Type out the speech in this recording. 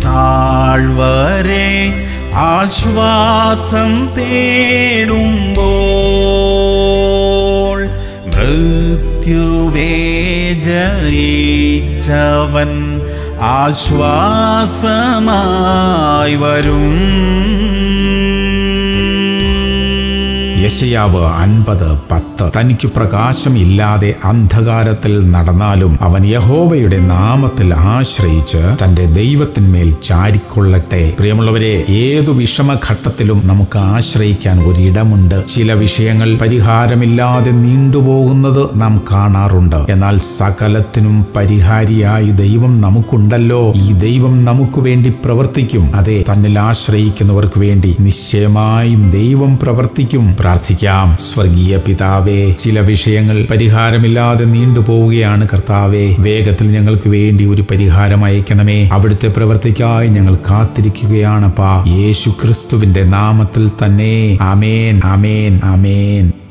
താഴ്വരെ ആശ്വാസം തേടുമ്പോൾ മൃത്യുവേ ജയിച്ചവൻ ആശ്വാസമായി വരും യശയാവ് അൻപത് പത്ത് തനിക്ക് പ്രകാശം ഇല്ലാതെ അന്ധകാരത്തിൽ നടന്നാലും അവൻ യഹോവയുടെ നാമത്തിൽ ആശ്രയിച്ച് തന്റെ ദൈവത്തിന്മേൽ ചാരിക്കൊള്ളട്ടെ പ്രിയമുള്ളവരെ ഏതു വിഷമഘട്ടത്തിലും നമുക്ക് ആശ്രയിക്കാൻ ഒരിടമുണ്ട് ചില വിഷയങ്ങൾ പരിഹാരമില്ലാതെ നീണ്ടുപോകുന്നത് നാം കാണാറുണ്ട് എന്നാൽ സകലത്തിനും പരിഹാരിയായി ദൈവം നമുക്കുണ്ടല്ലോ ഈ ദൈവം നമുക്ക് വേണ്ടി പ്രവർത്തിക്കും അതെ തന്നിൽ ആശ്രയിക്കുന്നവർക്ക് വേണ്ടി നിശ്ചയമായും ദൈവം പ്രവർത്തിക്കും പ്രാർത്ഥിക്കാം സ്വർഗീയ പിതാവേ ചില വിഷയങ്ങൾ പരിഹാരമില്ലാതെ നീണ്ടുപോവുകയാണ് കർത്താവേ വേഗത്തിൽ ഞങ്ങൾക്ക് വേണ്ടി ഒരു പരിഹാരം അയക്കണമേ അവിടുത്തെ പ്രവർത്തിക്കായി ഞങ്ങൾ കാത്തിരിക്കുകയാണപ്പാ യേശു ക്രിസ്തുവിന്റെ നാമത്തിൽ തന്നെ ആമേൻ ആമേൻ ആമേൻ